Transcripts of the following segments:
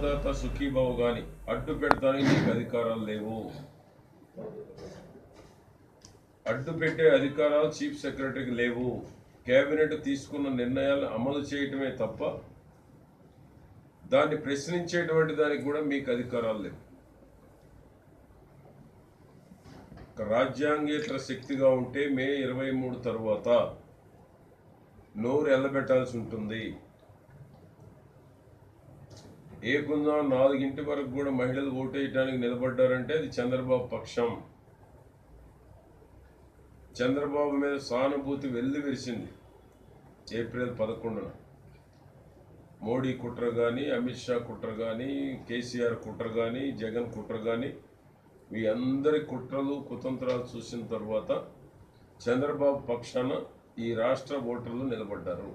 అన్నదాత సుఖీబాబు కానీ అడ్డు పెడతానికి నీకు అధికారాలు లేవు అడ్డు పెట్టే అధికారాలు చీఫ్ సెక్రటరీకి లేవు కేబినెట్ తీసుకున్న నిర్ణయాలను అమలు చేయటమే తప్ప దాన్ని ప్రశ్నించేటువంటి దానికి కూడా మీకు అధికారాలు లేవు ఒక రాజ్యాంగేతర శక్తిగా ఉంటే మే ఇరవై మూడు తర్వాత నోరు ఎల్లబెట్టాల్సి ఉంటుంది ఏకుందా నాలుగింటి వరకు కూడా మహిళలు ఓటేయడానికి నిలబడ్డారంటే అది చంద్రబాబు పక్షం చంద్రబాబు మీద సానుభూతి వెల్లి విరిసింది ఏప్రిల్ పదకొండున మోడీ కుట్ర కానీ అమిత్ షా కుట్ర కానీ కేసీఆర్ కుట్ర కానీ జగన్ కుట్ర కానీ మీ అందరి కుట్రలు కుతంత్రాలు చూసిన తర్వాత చంద్రబాబు పక్షాన ఈ రాష్ట్ర ఓటర్లు నిలబడ్డారు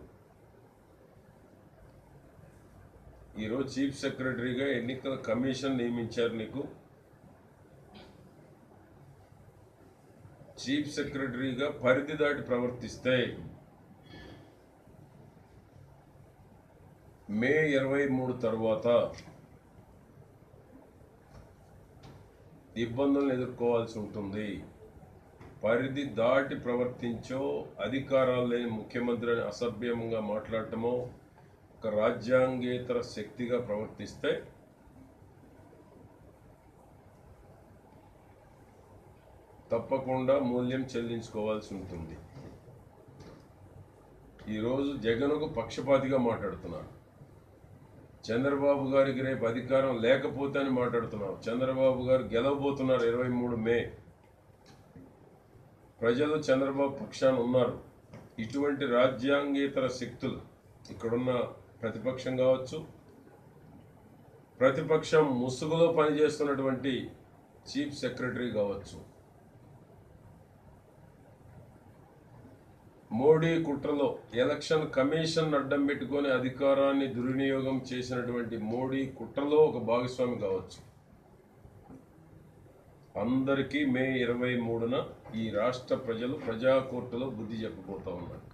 ఈరోజు చీఫ్ సెక్రటరీగా ఎన్నికల కమిషన్ నియమించారు నీకు చీఫ్ సెక్రటరీగా పరిధి దాటి ప్రవర్తిస్తే మే ఇరవై మూడు తర్వాత ఇబ్బందులను ఎదుర్కోవాల్సి ఉంటుంది పరిధి దాటి ప్రవర్తించో అధికారాలు లేని ముఖ్యమంత్రిని అసభ్యంగా మాట్లాడటమో ఒక రాజ్యాంగేతర శక్తిగా ప్రవర్తిస్తే తప్పకుండా మూల్యం చెల్లించుకోవాల్సి ఉంటుంది ఈరోజు జగన్కు పక్షపాతిగా మాట్లాడుతున్నారు చంద్రబాబు గారికి రేపు అధికారం లేకపోతే అని మాట్లాడుతున్నారు చంద్రబాబు గారు గెలవబోతున్నారు ఇరవై మూడు మే ప్రజలు చంద్రబాబు పక్షాన ఉన్నారు ఇటువంటి రాజ్యాంగేతర శక్తులు ఇక్కడున్న ప్రతిపక్షం కావచ్చు ప్రతిపక్షం ముసుగులో పనిచేస్తున్నటువంటి చీఫ్ సెక్రటరీ కావచ్చు మోడీ కుట్రలో ఎలక్షన్ కమిషన్ అడ్డం పెట్టుకొని అధికారాన్ని దుర్వినియోగం చేసినటువంటి మోడీ కుట్రలో ఒక భాగస్వామి కావచ్చు అందరికీ మే ఇరవై మూడున ఈ రాష్ట్ర ప్రజలు ప్రజా కోర్టులో బుద్ధి చెప్పబోతా ఉన్నారు